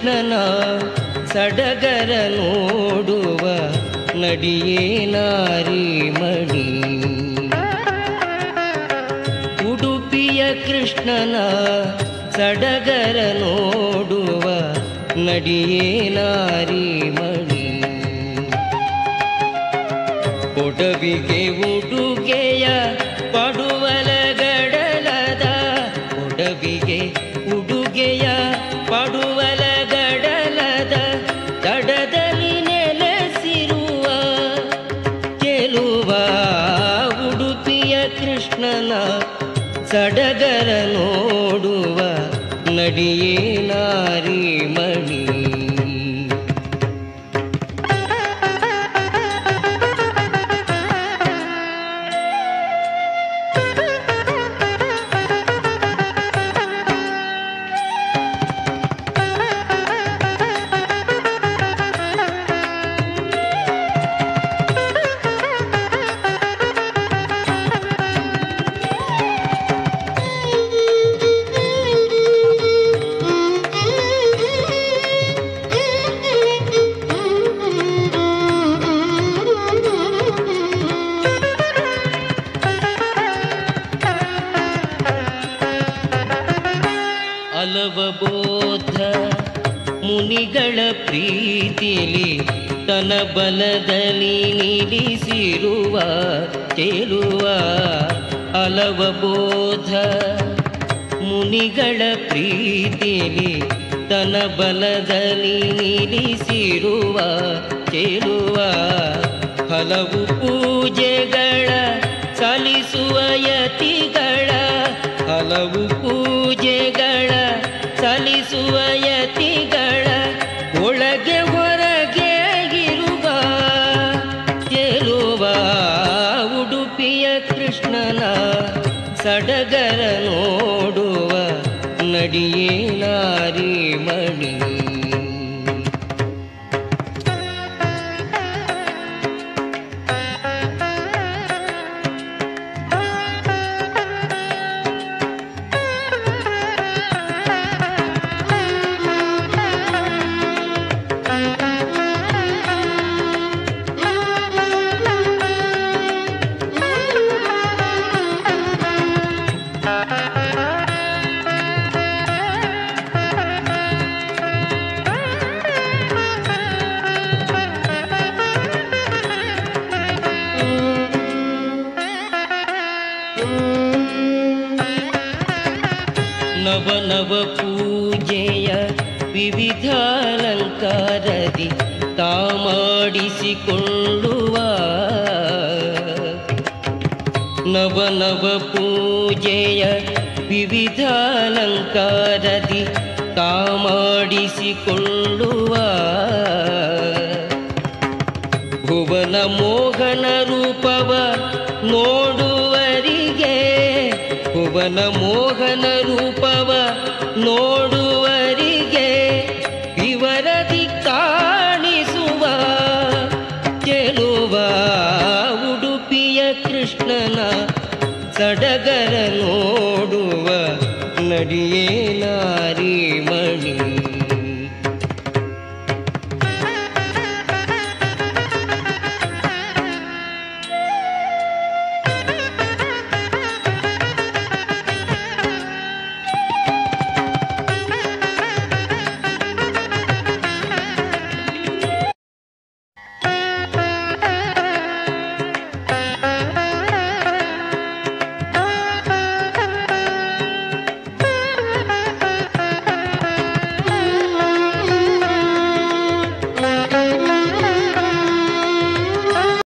ಕೃಷ್ಣನ ಸಡಗರ ನೋಡುವ ನಡಿಯೇ ನಾರಿಮಣಿ ಉಡುಪಿಯ ಕೃಷ್ಣನ ಸಡಗರ ನೋಡುವ ನಡಿಯೇ ನಾರಿಮಣಿ ಒಡವಿಗೆ ಉಡುಗೆಯ ಪಡುವಲ ಗಡಲದ ಒಡವಿಗೆ ಉಡುಗೆಯ ಪಡುವಲ ಗಡಲದ ತಡದಲ್ಲಿ ನೆಲೆಸಿರುವ ಚೆಲುವ ಉಡುಪಿಯ ಕೃಷ್ಣನ ಸಡಗರ ನೋಡುವ ನಡಿಯೇ ನಾರಿಮಣಿ ಅಲವಬೋಧ ಮುನಿಗಳ ಪ್ರೀತಿಲಿ ತನ ಬಲದಲ್ಲಿ ನಿಲ್ಲಿಸಿರುವ ತೇಲುವ ಅಲವಬೋಧ ಮುನಿಗಳ ಪ್ರೀತಿಲಿ ತನ ಬಲದಲ್ಲಿ ನಿಲ್ಲಿಸಿರುವ ತೇಲುವ ಹಲವು ಪೂಜೆಗಳ ಸಲ್ಲಿಸುವ ಯತಿಗಳ ಹಲವು ಪೂಜೆಗಳ ಸಲ್ಲಿಸುವ ಯತಿಗಳ ಒಳಗೆ ಹೊರಗೆ ಇರುವ ತೇಲುವ ಉಡುಪಿಯ ಕೃಷ್ಣನ ಸಡಗರ ನೋಡುವ ನಡಿಯೇ ನಾರಿಮಣಿ ನವ ನವ ಪೂಜೆಯ ವಿವಿಧ ಅಲಂಕಾರದಿ ತಾಮಾಡಿಸಿಕೊಳ್ಳುವ ನವ ನವ ಪೂಜೆಯ ವಿವಿಧ ಅಲಂಕಾರದಿ ತಾಮಾಡಿಸಿಕೊಳ್ಳುವ ಭುವನ ಮೋಹನ ರೂಪವ ನೋಡುವರಿಗೆ ಭುವನ ಮೋಹನ ರೂಪವ ನೋಡುವರಿಗೆ ವಿವರದಿ ಕಾಣಿಸುವ ಚೆಲುವ ಉಡುಪಿಯ ಕೃಷ್ಣನ ಸಡಗರ ನೋಡುವ ನಡಿಯೇ ನಾರಿಮಣಿ